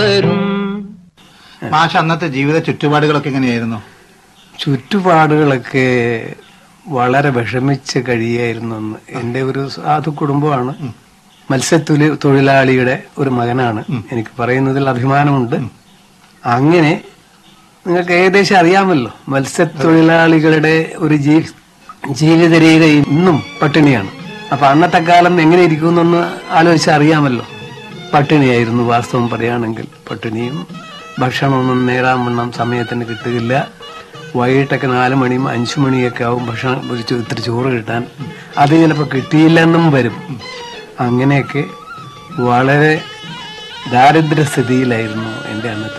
മാഷ അന്നത്തെ ജീവിത ചുറ്റുപാടുകളൊക്കെ എങ്ങനെയായിരുന്നു ചുറ്റുപാടുകളൊക്കെ വളരെ വിഷമിച്ച് കഴിയായിരുന്നു അന്ന് എന്റെ ഒരു സാധു കുടുംബമാണ് മത്സ്യത്തൊലി തൊഴിലാളിയുടെ ഒരു മകനാണ് എനിക്ക് പറയുന്നതിൽ അഭിമാനമുണ്ട് അങ്ങനെ നിങ്ങൾക്ക് ഏകദേശം അറിയാമല്ലോ മത്സ്യത്തൊഴിലാളികളുടെ ഒരു ജീ ജീവിത രീതി ഇന്നും പട്ടിണിയാണ് അപ്പൊ അന്നത്തെ കാലം എങ്ങനെ ഇരിക്കുമെന്നൊന്ന് ആലോചിച്ച് അറിയാമല്ലോ പട്ടിണിയായിരുന്നു വാസ്തവം പറയുകയാണെങ്കിൽ പട്ടിണിയും ഭക്ഷണമൊന്നും നേരാൻ വണ്ണം സമയത്തിന് കിട്ടുകയില്ല വൈകിട്ടൊക്കെ നാല് മണിയും അഞ്ചു മണിയൊക്കെ ആവും ഭക്ഷണം ഒരു ചോ- ഇത്തിരി ചോറ് കിട്ടാൻ അത് ചിലപ്പോൾ കിട്ടിയില്ലെന്നും വരും അങ്ങനെയൊക്കെ വളരെ ദാരിദ്ര്യസ്ഥിതിയിലായിരുന്നു എൻ്റെ അന്നത്തെ